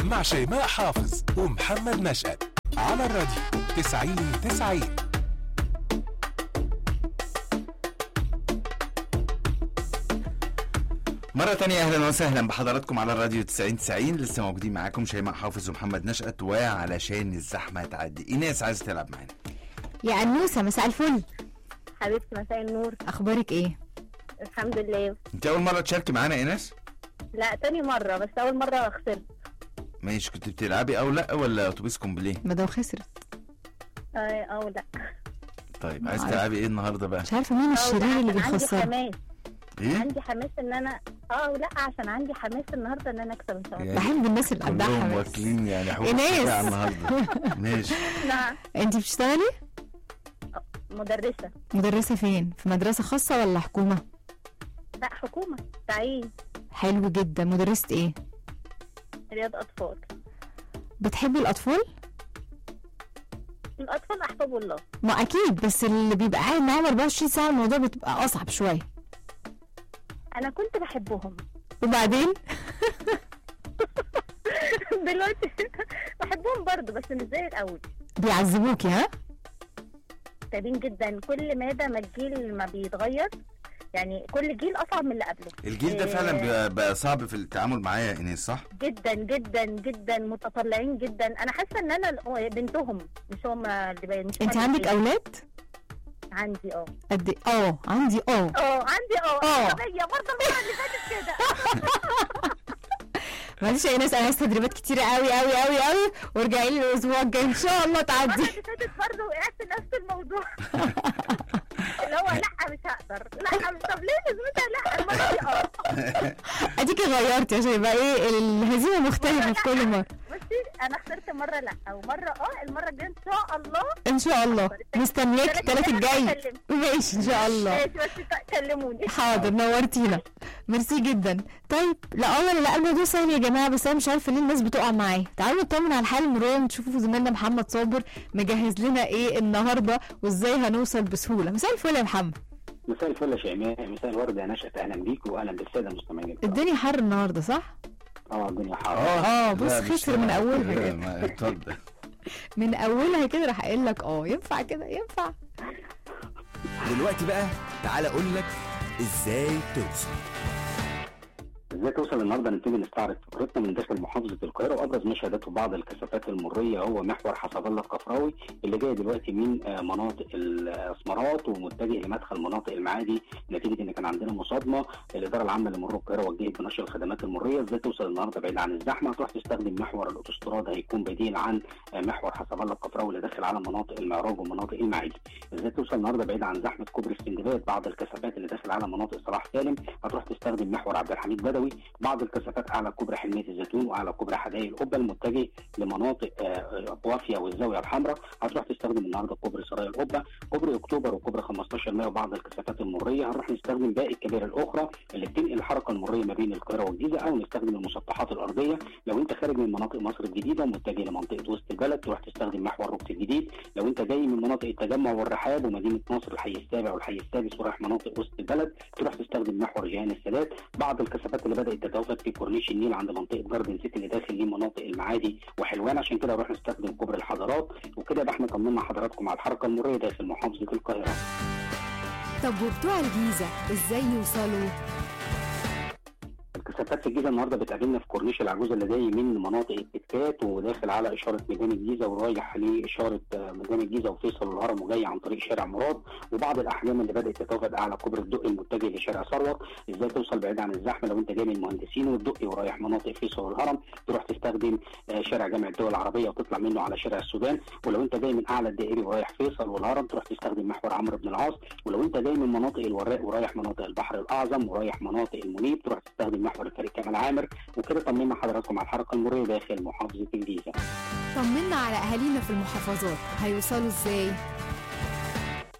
مع شيماء حافظ ومحمد نشأت على الراديو 90 90 مرة تانية أهلا وسهلا بحضراتكم على الراديو 90 90 لسه موجودين معاكم شيماء حافظ ومحمد نشأت وعلشان الزحمة تعدي إيناس عايزة تلعب معانا يا أنوسة مساء الفل حبيبتي مساء النور أخبارك إيه؟ الحمد لله أنت أول مرة تشاركي معانا إيناس؟ لا تاني مرة بس أول مرة خسرت ماشي كنت بتلعبي أو لأ ولا أتوبيس كومبليه؟ ما ده خسرت آه، أو لا طيب عايزة عارف. تلعبي إيه النهاردة بقى؟ مش عارفة مين أو الشرير لا اللي عشان عندي بيخسر حماس إيه؟ عندي حماس إن أنا اه لا عشان عندي حماس النهارده ان انا اكسب ان شاء الله يعني بحب الناس اللي عندها كلهم حماس واكلين يعني حقوق إيناس. الشفاعة النهاردة ماشي نعم أنت بتشتغلي؟ مدرسة مدرسة فين؟ في مدرسة خاصة ولا حكومة؟ لا حكومة تعيين حلو جدا مدرسة إيه؟ رياض أطفال بتحبي الأطفال؟ الأطفال أحباب الله ما أكيد بس اللي بيبقى قاعد معاهم 24 ساعة الموضوع بتبقى أصعب شوية أنا كنت بحبهم وبعدين دلوقتي بحبهم برضو بس مش زي الأول بيعذبوكي ها؟ تعبين جدا كل مادة ما الجيل ما بيتغير يعني كل جيل أصعب من اللي قبله الجيل ده فعلا بقى- بقى صعب في التعامل معاه يا إيناس صح؟ جدا جدا جدا متطلعين جدا انا حاسه ان انا ال- بنتهم مش هم اللي بي- مش هم أنت اللي عندك بي- أولاد؟ عندي اه قد إيه؟ أه عندي أه اه عندي اه آه. هي برضه المره اللي فاتت كده معلش يا ناس أنا عايز تدريبات كتيرة قوي قوي قوي قوي وارجعي لي الأسبوع الجاي إن شاء الله المره تعدي اللي فاتت برضه وقعت في نفس الموضوع اللي هو لا مش هقدر لا مش طب ليه لازمتها لا المره دي اه اديكي غيرتي عشان يبقى ايه الهزيمه مختلفه في كل مره بصي انا خسرت مره لا او مره اه المره الجايه ان شاء الله ان شاء الله مستنياك التلات التلات الجاي الجاي هكلمك. ماشي ان شاء الله ماشي بس كلموني حاضر نورتينا ميرسي جدا طيب لا اولا لا الموضوع سهل يا جماعه بس انا مش عارفه ليه الناس بتقع معايا تعالوا نطمن على حال مرون تشوفوا زميلنا محمد صابر مجهز لنا ايه النهارده وازاي هنوصل بسهوله مساء الفل يا محمد مساء الفل يا شيماء مساء الورد يا نشأت اهلا بيك واهلا بالساده المستمعين الكرام. الدنيا حر النهارده صح اه الدنيا حر آه، بص لا، مش خسر من طبعا. أولها لا، كده. ما- اتفضل من اولها كده راح قايل لك اه ينفع كده ينفع دلوقتي بقى تعالى اقول لك ازاي توصل ازاي توصل النهارده نبتدي نستعرض فكرتنا من داخل محافظه القاهره وابرز ما شهدته بعض الكثافات المريه هو محور حسب الله القفراوي اللي جاي دلوقتي من آه، مناطق الاسمرات ومتجه لمدخل مناطق المعادي نتيجه ان كان عندنا مصادمه الاداره العامه لمرور القاهره وجهت بنشر الخدمات المريه ازاي توصل النهارده بعيد عن الزحمه تروح تستخدم محور الاوتوستراد هيكون بديل عن آه، محور حسب الله القفراوي اللي داخل على مناطق المعراج ومناطق المعادي ازاي توصل النهارده بعيد عن زحمه كوبري السندباد بعض الكثافات اللي داخل على مناطق صلاح سالم هتروح تستخدم محور عبد الحميد بدوي بعض الكثافات اعلى كوبري حلميه الزيتون واعلى كوبري حدائق القبه المتجه لمناطق آه، بوافيا والزاويه الحمراء هتروح تستخدم النهارده كوبري سرايا القبه كوبري اكتوبر وكوبري 15 مايو وبعض الكثافات المريه هنروح نستخدم باقي الكباري الاخرى اللي بتنقل الحركه المريه ما بين القاهره والجيزه او نستخدم المسطحات الارضيه لو انت خارج من مناطق مصر الجديده ومتجه لمنطقه وسط البلد تروح تستخدم محور ركن الجديد لو انت جاي من مناطق التجمع والرحاب ومدينه نصر الحي السابع والحي السادس ورايح مناطق وسط البلد تروح تستخدم محور جهان السادات بعض الكثافات اللي بدات تتوافد في كورنيش النيل عند منطقه جاردن سيتي اللي داخل لمناطق المعادي وحلوان عشان كده نروح نستخدم كوبري الحضارات وكده يبقى احنا طمنا حضراتكم على الحركه المريه داخل محافظه القاهره طب وبتوع الجيزة ازاي يوصلوا؟ الكثافات في الجيزه النهارده بتقابلنا في كورنيش العجوزه اللي جاي من مناطق التكات وداخل على اشاره ميدان الجيزه ورايح لاشاره آه، ميدان الجيزه وفيصل والهرم وجاي عن طريق شارع مراد وبعض الاحجام اللي بدات تتوافد اعلى كوبري الدقي المتجه لشارع ثروت ازاي توصل بعيد عن الزحمه لو انت جاي من المهندسين والدقي ورايح مناطق فيصل والهرم تروح تستخدم آه، شارع جامع الدول العربيه وتطلع منه على شارع السودان ولو انت جاي من اعلى الدائري ورايح فيصل والهرم تروح تستخدم محور عمرو بن العاص ولو انت جاي من مناطق الوراق ورايح مناطق البحر الاعظم ورايح مناطق المنيب تروح تستخدم محور الفريق كمال عامر وكده طمنا حضراتكم على الحركه المريه داخل محافظه الجيزه طمنا على اهالينا في المحافظات هيوصلوا ازاي؟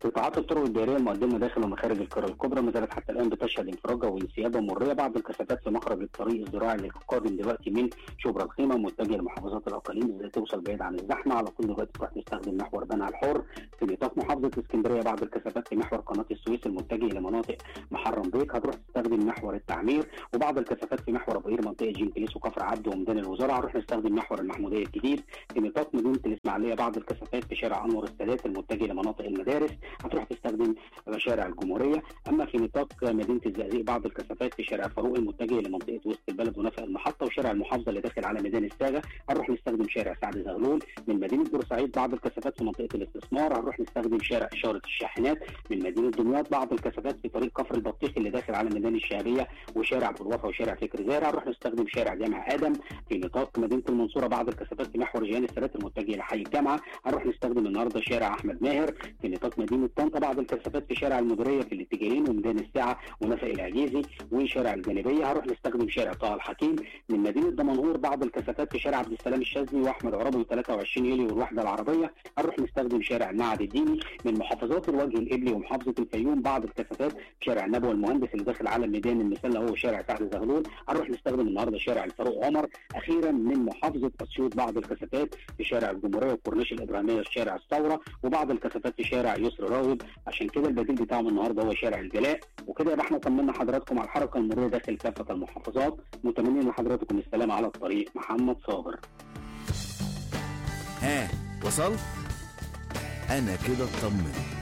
قطاعات الطرق الدائريه المقدمه داخل ومخارج القاهره الكبرى ما زالت حتى الان بتشهد انفراجه وانسيابه مريه بعض الكثافات في مخرج الطريق الزراعي اللي قادم دلوقتي من شبرا الخيمه متجه لمحافظات الاقاليم ازاي توصل بعيد عن الزحمه على طول دلوقتي تروح تستخدم محور بنها الحر في نطاق محافظه اسكندريه بعض الكثافات في محور قناه السويس المتجه لمناطق محرم بيك هتروح تستخدم محور التعمير وبعض الكثافات في محور ابو قير منطقه جنكليس وكفر عبده وميدان الوزراء هنروح نستخدم محور المحموديه الجديد في نطاق مدينه الاسماعيليه بعض الكثافات في شارع انور السادات المتجه لمناطق المدارس هتروح تستخدم شارع الجمهوريه اما في نطاق مدينه الزقازيق بعض الكثافات في شارع فاروق المتجه لمنطقه وسط البلد ونفق المحطه وشارع المحافظه اللي داخل على ميدان الساغه هنروح نستخدم شارع سعد زغلول من مدينه بورسعيد بعض الكثافات في منطقه الاستثمار هنروح نستخدم شارع اشاره الشاحنات من مدينه دمياط بعض الكثافات في طريق كفر البطيخ اللي داخل على ميدان الشهريه وشارع ابو الوفا وشارع فكر زارع هنروح نستخدم شارع جامع ادم في نطاق مدينه المنصوره بعض الكثافات في محور جيان السادات المتجه لحي الجامعه هنروح نستخدم النهارده شارع احمد ماهر في نطاق مدينه طنطا بعض الكثافات في شارع المديريه في الاتجاهين وميدان الساعه ونفق العجيزي وشارع الجانبيه هنروح نستخدم شارع طه الحكيم من مدينه دمنهور بعض الكثافات في شارع عبد السلام الشاذلي واحمد عرابي و23 يوليو والوحده العربيه هنروح نستخدم شارع المعهد الديني من محافظات الوجه القبلي ومحافظه الفيوم بعض الكثافات في شارع النبوه المهندس اللي داخل على ميدان المسله هو شارع سعد زغلول هنروح نستخدم النهارده شارع الفاروق عمر اخيرا من محافظه اسيوط بعض الكثافات في شارع الجمهوريه والكورنيش الابراهيميه في شارع الثوره وبعض الكثافات في شارع يسر راغب عشان كده البديل بتاعهم النهارده هو شارع الجلاء وكده يبقى احنا طمنا حضراتكم على الحركه المروريه داخل كافه المحافظات متمنين لحضراتكم السلامه على الطريق محمد صابر ها وصلت انا كده اطمنت